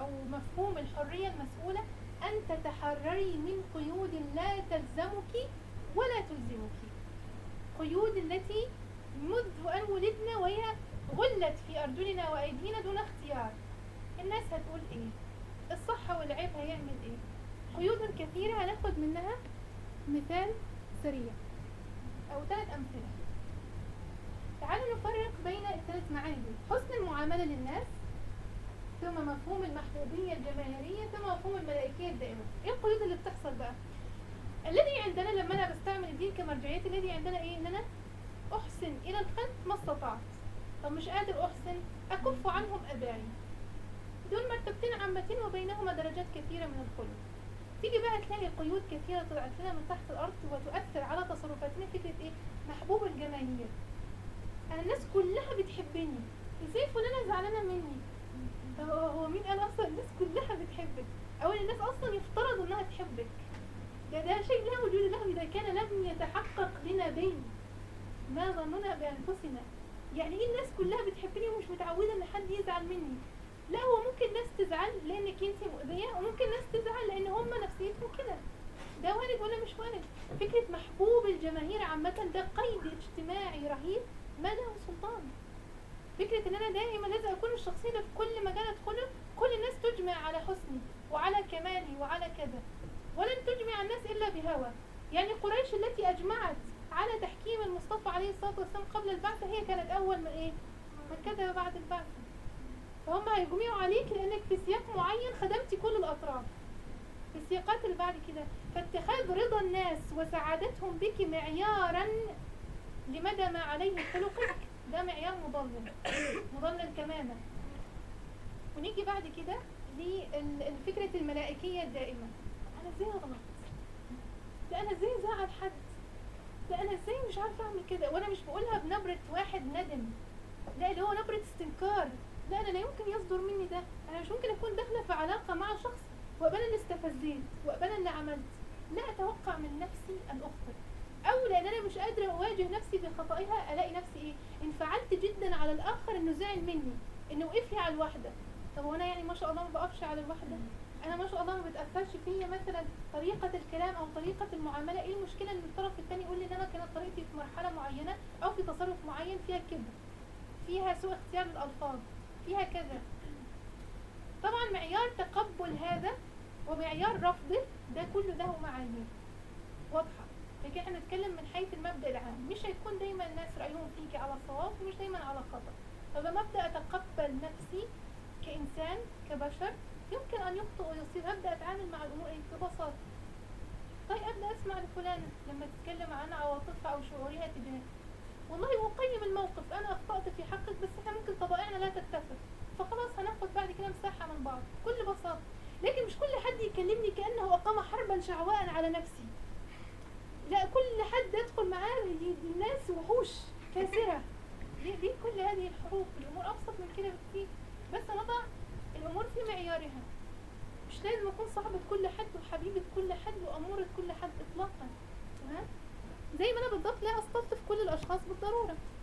أو مفهوم الحرية المسؤولة أن تتحرري من قيود لا تلزمك ولا تلزمك قيود التي منذ أن ولدنا وهي غلت في أرجلنا وأيدينا دون اختيار الناس هتقول إيه الصح والعيب هيعمل إيه قيود كثيرة هناخد منها مثال سريع أو ثلاث أمثلة تعالوا نفرق بين الثلاث معاني دول حسن المعاملة للناس ثم مفهوم المحبوبية الجماهيرية ثم مفهوم الملائكية الدائمة ايه القيود اللي بتحصل بقى الذي عندنا لما انا بستعمل الدين كمرجعية الذي عندنا ايه ان انا احسن الى الخلق ما استطعت طب مش قادر احسن اكف عنهم اباعي دول مرتبتين عامتين وبينهما درجات كثيرة من الخلق تيجي بقى تلاقي قيود كثيرة طلعت لنا من تحت الأرض وتؤثر على تصرفاتنا فكرة إيه؟ محبوب الجماهير أنا الناس كلها بتحبني ازاي فلانة زعلانة مني طب هو هو مين قال أصلا الناس كلها بتحبك أو الناس أصلا يفترض إنها تحبك ده ده شيء لا وجود له إذا كان لم يتحقق لنا بين ما ظننا بأنفسنا يعني إيه الناس كلها بتحبني ومش متعودة إن حد يزعل مني لا هو ممكن ناس تزعل لانك انت مؤذيه وممكن ناس تزعل لان هم نفسيتهم كده ده وارد ولا مش وارد فكره محبوب الجماهير عامه ده قيد اجتماعي رهيب ما له سلطان فكره ان انا دائما لازم اكون الشخصيه اللي في كل مجال ادخله كل الناس تجمع على حسني وعلى كمالي وعلى كذا ولن تجمع الناس الا بهوى يعني قريش التي اجمعت على تحكيم المصطفى عليه الصلاه والسلام قبل البعثه هي كانت اول من ايه من كذب بعد البعثه فهم هيجمعوا عليك لانك في سياق معين خدمتي كل الاطراف في السياقات اللي بعد كده فاتخاذ رضا الناس وسعادتهم بك معيارا لمدى ما عليه خلقك ده معيار مضلل مضلل تماما ونيجي بعد كده لفكرة الملائكية الدائمة انا ازاي اغلط ده انا ازاي ازعل حد ده انا ازاي مش عارفه اعمل كده وانا مش بقولها بنبرة واحد ندم لا اللي هو نبرة استنكار لا انا لا يمكن يصدر مني ده انا مش ممكن اكون داخله في علاقه مع شخص وابقى انا اللي استفزيت وابقى انا اللي عملت لا اتوقع من نفسي ان اخطئ او لان انا مش قادره اواجه نفسي بخطئها الاقي نفسي ايه انفعلت جدا على الاخر انه زعل مني انه وقف لي على الواحده طب وانا يعني ما شاء الله ما بقفش على الواحده انا ما شاء الله ما بتاثرش فيا مثلا طريقه الكلام او طريقه المعامله ايه المشكله ان الطرف الثاني يقول لي ان انا كانت طريقتي في مرحله معينه او في تصرف معين فيها كبر فيها سوء اختيار للالفاظ فيها كذا طبعا معيار تقبل هذا ومعيار رفضه ده كله له معايير واضحه لكن احنا نتكلم من حيث المبدا العام مش هيكون دايما الناس رايهم فيك على صواب ومش دايما على خطا فلما ابدا اتقبل نفسي كانسان كبشر يمكن ان يخطئ ويصيب ابدا اتعامل مع الامور ايه ببساطه طيب ابدا اسمع لفلانه لما تتكلم عن عواطفها او شعورها تجاهك والله أقيم الموقف أنا أخطأت في حقك بس إحنا ممكن طبائعنا لا تتفق فخلاص هناخد بعد كده مساحة من بعض بكل بساطة لكن مش كل حد يكلمني كأنه أقام حربا شعواء على نفسي لا كل حد يدخل معاه الناس وحوش كاسرة ليه, ليه كل هذه الحروب الأمور أبسط من كده بكتير بس نضع الأمور في معيارها مش لازم أكون صاحبة كل حد وحبيبة كل حد وأمورة كل حد إطلاقا تمام زي ما انا بالضبط لا استلطف كل الاشخاص بالضروره